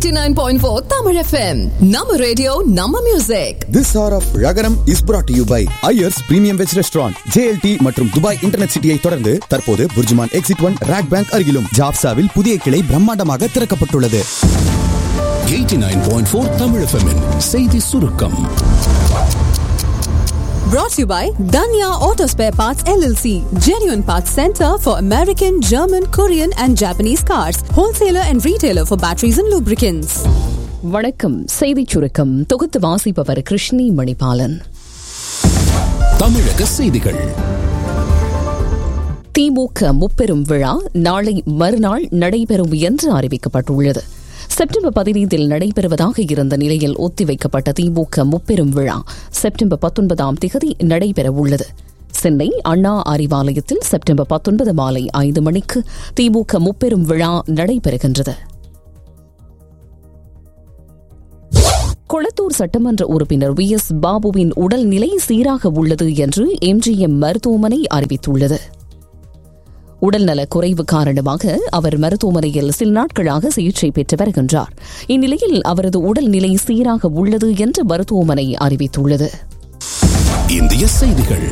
89.4 Tamil FM. Nama radio, Nama music. This hour of Ragaram is brought to you by Ayers Premium Veg Restaurant, JLT மற்றும் Dubai internet சிட்டியை தொடர்ந்து தற்போது Burjuman exit one RAK bank அருகிலும் ஜாப்சாவில் புதிய கிளை பிரம்மாண்டமாக திறக்கப்பட்டுள்ளது 89.4 Tamil FM -இன் செய்தி சுருக்கம் Brought to you by Danya Auto Spare Parts LLC. Genuine Parts Center for American, German, Korean and Japanese cars. Wholesaler and retailer for batteries and lubricants. வணக்கம் செய்திச் சுருக்கம் தொகுத்து வாசிப்பவர் கிருஷ்ணி மணிபாலன் தமிழக செய்திகள் திமுக முப்பெரும் விழா நாளை மறுநாள் நடைபெறும் என்று அறிவிக்கப்பட்டுள்ளது செப்டம்பர் பதினைந்தில் நடைபெறுவதாக இருந்த நிலையில் ஒத்திவைக்கப்பட்ட திமுக முப்பெரும் விழா செப்டம்பர் பத்தொன்பதாம் திகதி நடைபெற உள்ளது சென்னை அண்ணா அறிவாலயத்தில் செப்டம்பர் பத்தொன்பது மாலை ஐந்து மணிக்கு திமுக முப்பெரும் விழா நடைபெறுகின்றது கொளத்தூர் சட்டமன்ற உறுப்பினர் வி எஸ் பாபுவின் உடல்நிலை சீராக உள்ளது என்று எம்ஜிஎம் மருத்துவமனை அறிவித்துள்ளது உடல்நல குறைவு காரணமாக அவர் மருத்துவமனையில் சில நாட்களாக சிகிச்சை பெற்று வருகின்றார் இந்நிலையில் அவரது உடல்நிலை சீராக உள்ளது என்று மருத்துவமனை அறிவித்துள்ளது இந்திய செய்திகள்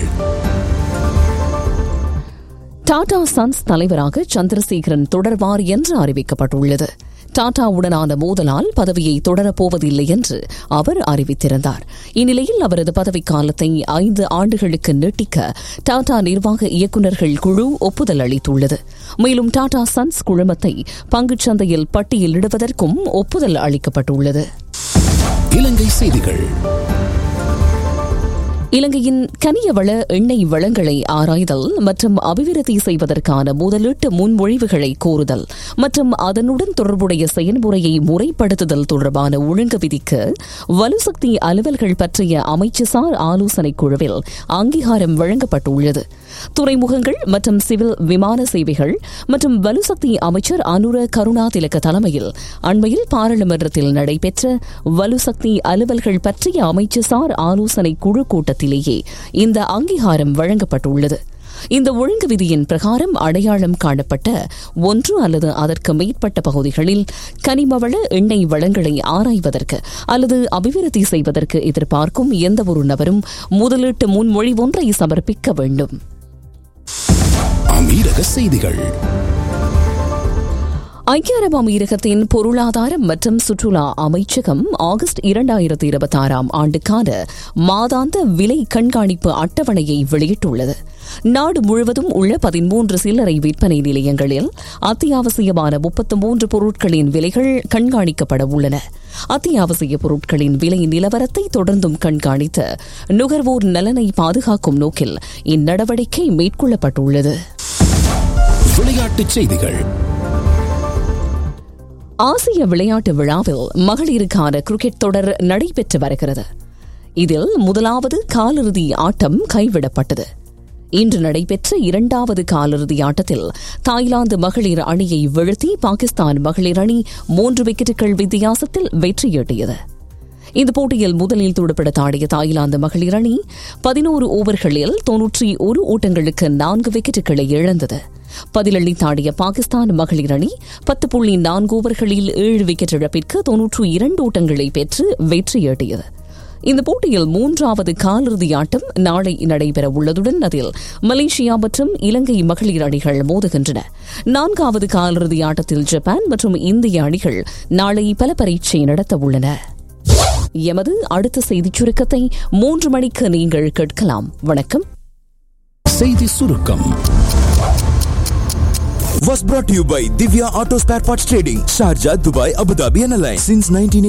டாடா சன்ஸ் தலைவராக சந்திரசேகரன் தொடர்வார் என்று அறிவிக்கப்பட்டுள்ளது டாடாவுடனான மோதலால் பதவியை தொடரப்போவதில்லை என்று அவர் அறிவித்திருந்தார் இந்நிலையில் அவரது பதவிக்காலத்தை ஐந்து ஆண்டுகளுக்கு நீட்டிக்க டாடா நிர்வாக இயக்குநர்கள் குழு ஒப்புதல் அளித்துள்ளது மேலும் டாடா சன்ஸ் குழுமத்தை பங்குச்சந்தையில் பட்டியலிடுவதற்கும் ஒப்புதல் அளிக்கப்பட்டுள்ளது இலங்கை செய்திகள் இலங்கையின் கனியவள எண்ணெய் வளங்களை ஆராய்தல் மற்றும் அபிவிருத்தி செய்வதற்கான முதலீட்டு முன்மொழிவுகளை கோருதல் மற்றும் அதனுடன் தொடர்புடைய செயல்முறையை முறைப்படுத்துதல் தொடர்பான ஒழுங்கு விதிக்கு வலுசக்தி அலுவல்கள் பற்றிய அமைச்சுசார் ஆலோசனைக் குழுவில் அங்கீகாரம் வழங்கப்பட்டுள்ளது துறைமுகங்கள் மற்றும் சிவில் விமான சேவைகள் மற்றும் வலுசக்தி அமைச்சர் அனுர கருணா திலக தலைமையில் அண்மையில் பாராளுமன்றத்தில் நடைபெற்ற வலுசக்தி அலுவல்கள் பற்றிய அமைச்சுசார் ஆலோசனை குழு கூட்டத்திலேயே இந்த அங்கீகாரம் வழங்கப்பட்டுள்ளது இந்த ஒழுங்கு விதியின் பிரகாரம் அடையாளம் காணப்பட்ட ஒன்று அல்லது அதற்கு மேற்பட்ட பகுதிகளில் கனிமவள எண்ணெய் வளங்களை ஆராய்வதற்கு அல்லது அபிவிருத்தி செய்வதற்கு எதிர்பார்க்கும் எந்தவொரு நபரும் முதலீட்டு முன்மொழிவொன்றை சமர்ப்பிக்க வேண்டும் அமீரக செய்திகள் ஐக்கிய அரபு அமீரகத்தின் பொருளாதாரம் மற்றும் சுற்றுலா அமைச்சகம் ஆகஸ்ட் இரண்டாயிரத்தி இருபத்தி ஆறாம் ஆண்டுக்கான மாதாந்த விலை கண்காணிப்பு அட்டவணையை வெளியிட்டுள்ளது நாடு முழுவதும் உள்ள பதிமூன்று சில்லறை விற்பனை நிலையங்களில் அத்தியாவசியமான முப்பத்து மூன்று பொருட்களின் விலைகள் கண்காணிக்கப்பட உள்ளன அத்தியாவசிய பொருட்களின் விலை நிலவரத்தை தொடர்ந்தும் கண்காணித்து நுகர்வோர் நலனை பாதுகாக்கும் நோக்கில் இந்நடவடிக்கை மேற்கொள்ளப்பட்டுள்ளது விளையாட்டுச் செய்திகள் ஆசிய விளையாட்டு விழாவில் மகளிருக்கான கிரிக்கெட் தொடர் நடைபெற்று வருகிறது இதில் முதலாவது காலிறுதி ஆட்டம் கைவிடப்பட்டது இன்று நடைபெற்ற இரண்டாவது காலிறுதி ஆட்டத்தில் தாய்லாந்து மகளிர் அணியை வீழ்த்தி பாகிஸ்தான் மகளிர் அணி மூன்று விக்கெட்டுகள் வித்தியாசத்தில் வெற்றியீட்டியது இந்த போட்டியில் முதலில் துடுப்படுத்த ஆடிய தாய்லாந்து மகளிர் அணி பதினோரு ஓவர்களில் தொன்னூற்றி ஒரு ஓட்டங்களுக்கு நான்கு விக்கெட்டுகளை இழந்தது பதிலளித்தாடிய பாகிஸ்தான் மகளிர் அணி பத்து புள்ளி நான்கு ஓவர்களில் ஏழு விக்கெட் இழப்பிற்கு தொன்னூற்று இரண்டு ஓட்டங்களை பெற்று வெற்றியீட்டியது இந்த போட்டியில் மூன்றாவது காலிறுதி ஆட்டம் நாளை நடைபெற உள்ளதுடன் அதில் மலேசியா மற்றும் இலங்கை மகளிர் அணிகள் மோதுகின்றன நான்காவது காலிறுதி ஆட்டத்தில் ஜப்பான் மற்றும் இந்திய அணிகள் நாளை பல பரீட்சை நடத்த உள்ளன எமது அடுத்த செய்திச் சுருக்கத்தை மூன்று மணிக்கு நீங்கள் கேட்கலாம் வணக்கம் செய்தி சுருக்கம் Was brought to you by Divya Auto Spare Parts Trading, Sharjah, Dubai, Abu Dhabi and Alliance since 1980.